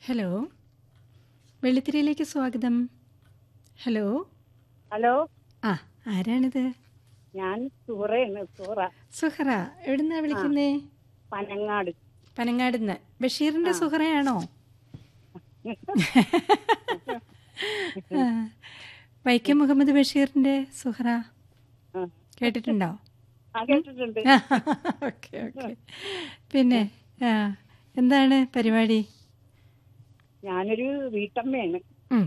Hello വെള്ളിത്തിരയിലേക്ക് സ്വാഗതം hello hello ആ ആരാണിത് ഞാൻ സൂറയാണ് സൂറ സുഹറ എവിടുന്നാ വിളിക്കുന്നേ പനങ്ങാട് പനങ്ങാടുന്ന് ബഷീറിന്റെ സുഹറയാണോ ആ. വൈക്കം മുഹമ്മദ് ബഷീറിന്റെ സുഹറ ആ. കേട്ടിട്ടുണ്ടോ ആ കേട്ടിട്ടുണ്ട് ഓക്കെ ഓക്കെ പിന്നെ ആ, എന്താണ് പരിപാടി ഞാനൊരു വീട്ടമ്മയാണ് ഉം,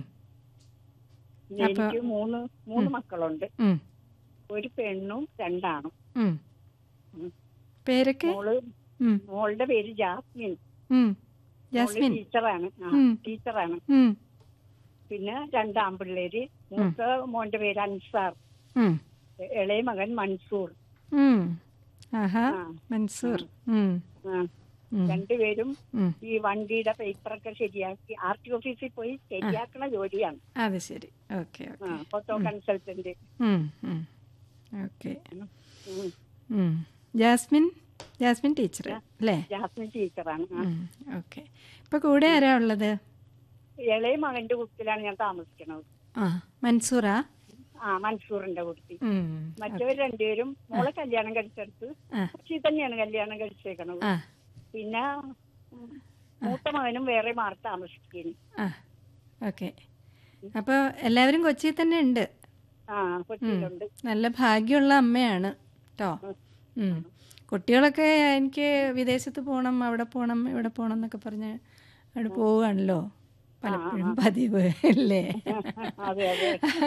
എനിക്ക് മൂന്ന് മൂന്ന് മക്കളുണ്ട് ഉം, ഒരു പെണ്ണും രണ്ടാണും ഉം. ഉം. പേരൊക്കെ മോള് ഉം, മോളുടെ പേര് ജാസ്മിൻ ഉം. മോള് ജാസ്മിൻ ടീച്ചറാണ് ആ ഉം. ടീച്ചറാണ് ഉം, പിന്നെ രണ്ട് ആൺപിള്ളേര് മൂത്ത മോന്റെ പേര് അൻസാർ ഉം, ഇളയ മകൻ മൻസൂർ ഉം. ആഹാ ആ. മൻസൂർ ഉം, ആ ഉം, രണ്ടുപേരും ഉം. ഈ വണ്ടിയുടെ പേപ്പറൊക്കെ ശരിയാക്കി ആർ ടി ഓഫീസിൽ പോയി ശരിയാക്കണ ജോലിയാണ് അത് ശരി ഓക്കെ ആ ഓക്കെ ഫോട്ടോ കൺസൾട്ടന്റ് ഉം, ഉം. ഓക്കെ ഉം. ഉം. ജാസ്മിൻ ജാസ്മിൻ ടീച്ചർ അല്ലേ ജാസ്മിൻ ടീച്ചറാണ് ആ. ഉം, ഓക്കെ ഇപ്പൊ കൂടെ ആരാ ഉള്ളത് ഇളയ മകന്റെ കുട്ടിലാണ് ഞാൻ താമസിക്കുന്നത് ആ മൻസൂറാ ആ മൻസൂറിന്റെ കുട്ടി ഉം, മറ്റവർ രണ്ടുപേരും മോളെ കല്യാണം കഴിച്ചെടുത്ത് ആ. കൊച്ചി തന്നെയാണ് കല്യാണം കഴിച്ചേക്കണത് ആ പിന്നെ ഉം, മൂത്ത മകനും വേറെ മാറി താമസിക്കുന്നു ആ ഓക്കെ അപ്പോൾ എല്ലാവരും കൊച്ചിയിൽ തന്നെ ഉണ്ട് ആ കൊച്ചിയിലുണ്ട് നല്ല ഭാഗ്യമുള്ള അമ്മയാണ് കേട്ടോ ഉം. കുട്ടികളൊക്കെ എനിക്ക് വിദേശത്ത് പോകണം അവിടെ പോകണം ഇവിടെ പോകണം എന്നൊക്കെ പറഞ്ഞ് അവിടെ പോവുകയാണല്ലോ പലപ്പോഴും പതിവ് അല്ലേ അതെ അതെ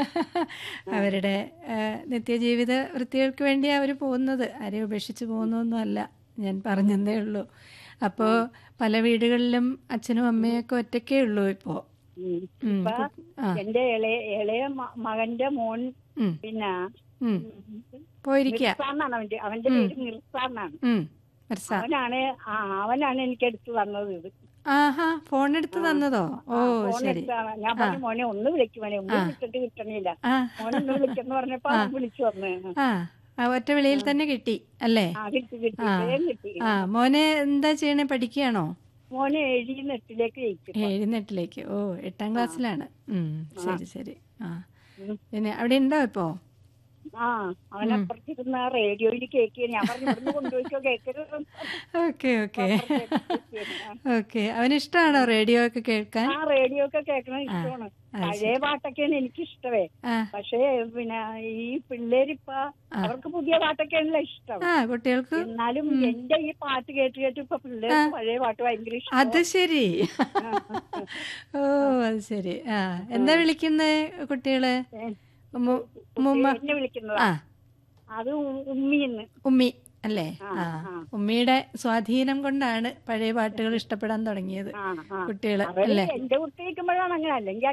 അവരുടെ ആ, നിത്യജീവിത വൃത്തികൾക്ക് വേണ്ടി അവർ പോകുന്നത് ആരെയും ഉപേക്ഷിച്ച് പോകുന്നൊന്നും അല്ല ഞാൻ പറഞ്ഞതേ ഉള്ളൂ അപ്പോൾ പല വീടുകളിലും അച്ഛനും അമ്മയൊക്കെ ഒറ്റയ്ക്കേ ഉള്ളൂ ഇപ്പോൾ ഉം. ഉം. ഇപ്പൊ ആ എന്റെ ഇളയ ഇളയ മ- മകന്റെ മോൻ ഉം. പിന്നെ ഉം. പോയിരിക്കുക മിർസാന്നാണ് അവന്റെ അവന്റെ പേര് മിർസാന്നാണ് ഉം. മിർസ അവനാണ് ആ അവനാണ് എനിക്ക് എടുത്തു തന്നത് ഇത് ആഹാ ഫോൺ എടുത്ത് തന്നതോ ഓ ഫോൺ ശരി എടുത്താണ് ഞാൻ പറഞ്ഞു മോനെ ഒന്ന് വിളിക്കും മോനെ ഒന്ന് വിളിച്ചിട്ട് കിട്ടണില്ല ആ മോനെ ഒന്ന് വിളിക്കെന്ന് പറഞ്ഞപ്പോ അവൻ വിളിച്ചു വന്ന് ആ ആ ഒറ്റ വിളിയിൽ തന്നെ കിട്ടി അല്ലേ ആ കിട്ടി കിട്ടി ആ. വേഗം കിട്ടി ആ മോനെ എന്താ ചെയ്യണേ പഠിക്കുകയാണോ മോനെ എഴുതി നെട്ടിലേക്ക് ജയിക്കും എഴുന്നേട്ടിലേക്ക് ഓ എട്ടാം ക്ലാസ്സിലാണ് ഉം, ശരി ശരി ആ ഉം. പിന്നെ അവിടെ ഉണ്ടോ ഇപ്പോ ആ അവനപ്പുറത്തിരുന്ന റേഡിയോയിൽ കേക്ക് ഞാൻ പറഞ്ഞു ഇവിടുന്ന് കൊണ്ടുപോയിക്കോ കേക്കരുത് ഓക്കെ ഓക്കെ ഓക്കെ അവനിഷ്ടമാണോ റേഡിയോ ഒക്കെ കേൾക്കാൻ ആ റേഡിയോ ഒക്കെ കേൾക്കണ ഇഷ്ടമാണ് അത് പഴയ പാട്ടൊക്കെയാണ് എനിക്ക് ഇഷ്ടമേ ആ പക്ഷേ പിന്നെ ഈ പിള്ളേരിപ്പ അവർക്ക് പുതിയ പാട്ടൊക്കെയാണല്ലോ ഇഷ്ടം ആ കുട്ടികൾക്ക് എന്നാലും എന്റെ ഈ പാട്ട് കേട്ട് കേട്ട് ഇപ്പൊ പിള്ളേർക്ക് പഴയ പാട്ട് ഭയങ്കര ഇഷ്ടം അത് ശരി ഓ അത് ശരി ആ എന്താ വിളിക്കുന്നത് കുട്ടികള് ഉമ്മ- ഉമ്മുമ്മ എന്നെ വിളിക്കുന്നത് ആ അത് ഉമ്മിന്ന് ഉമ്മി അല്ലേ ആ ആ. ഉമ്മിയുടെ സ്വാധീനം കൊണ്ടാണ് പഴയ പാട്ടുകൾ ഇഷ്ടപ്പെടാൻ തുടങ്ങിയത് ആ ആ കുട്ടികള് അവര് അല്ലേ എന്റെ കുട്ടി കേൾക്കുമ്പോഴാണ് അങ്ങനെ അല്ലെങ്കിൽ